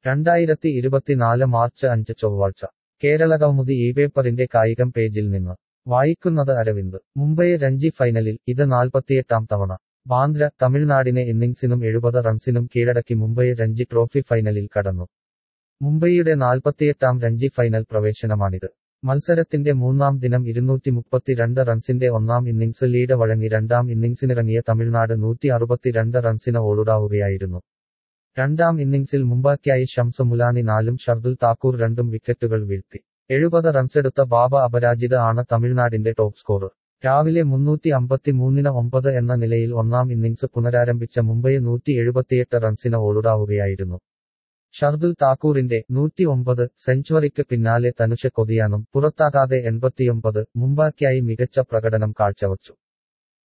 രണ്ടായിരത്തി ഇരുപത്തിനാല് മാർച്ച് അഞ്ച് ചൊവ്വാഴ്ച കേരളകൗമുദി ഈ പേപ്പറിന്റെ കായികം പേജിൽ നിന്ന് വായിക്കുന്നത് അരവിന്ദ് മുംബൈ രഞ്ജി ഫൈനലിൽ ഇത് നാൽപ്പത്തിയെട്ടാം തവണ ബാന്ദ്ര തമിഴ്നാടിനെ ഇന്നിംഗ്സിനും എഴുപത് റൺസിനും കീഴടക്കി മുംബൈ രഞ്ജി ട്രോഫി ഫൈനലിൽ കടന്നു മുംബൈയുടെ നാൽപ്പത്തിയെട്ടാം രഞ്ജി ഫൈനൽ പ്രവേശനമാണിത് മത്സരത്തിന്റെ മൂന്നാം ദിനം ഇരുന്നൂറ്റി മുപ്പത്തിരണ്ട് റൺസിന്റെ ഒന്നാം ഇന്നിംഗ്സ് ലീഡ് വഴങ്ങി രണ്ടാം ഇന്നിംഗ്സിനിറങ്ങിയ തമിഴ്നാട് നൂറ്റി അറുപത്തിരണ്ട് റൺസിന് ഓടുടാവുകയായിരുന്നു രണ്ടാം ഇന്നിംഗ്സിൽ മുമ്പാക്കിയായി ഷംസ് മുലാനി നാലും ഷർദുൽ താക്കൂർ രണ്ടും വിക്കറ്റുകൾ വീഴ്ത്തി എഴുപത് റൺസെടുത്ത ബാബ അപരാജിത ആണ് തമിഴ്നാടിന്റെ ടോപ്പ് സ്കോറർ രാവിലെ മുന്നൂറ്റി അമ്പത്തിമൂന്നിന് ഒമ്പത് എന്ന നിലയിൽ ഒന്നാം ഇന്നിംഗ്സ് പുനരാരംഭിച്ച മുംബൈ നൂറ്റി എഴുപത്തിയെട്ട് റൺസിന് ഓടുടാവുകയായിരുന്നു ഷർദുൽ താക്കൂറിന്റെ നൂറ്റി ഒമ്പത് സെഞ്ചുറിക്ക് പിന്നാലെ തനുഷ കൊതിയാനും പുറത്താകാതെ എൺപത്തിയൊമ്പത് മുമ്പാക്കിയായി മികച്ച പ്രകടനം കാഴ്ചവച്ചു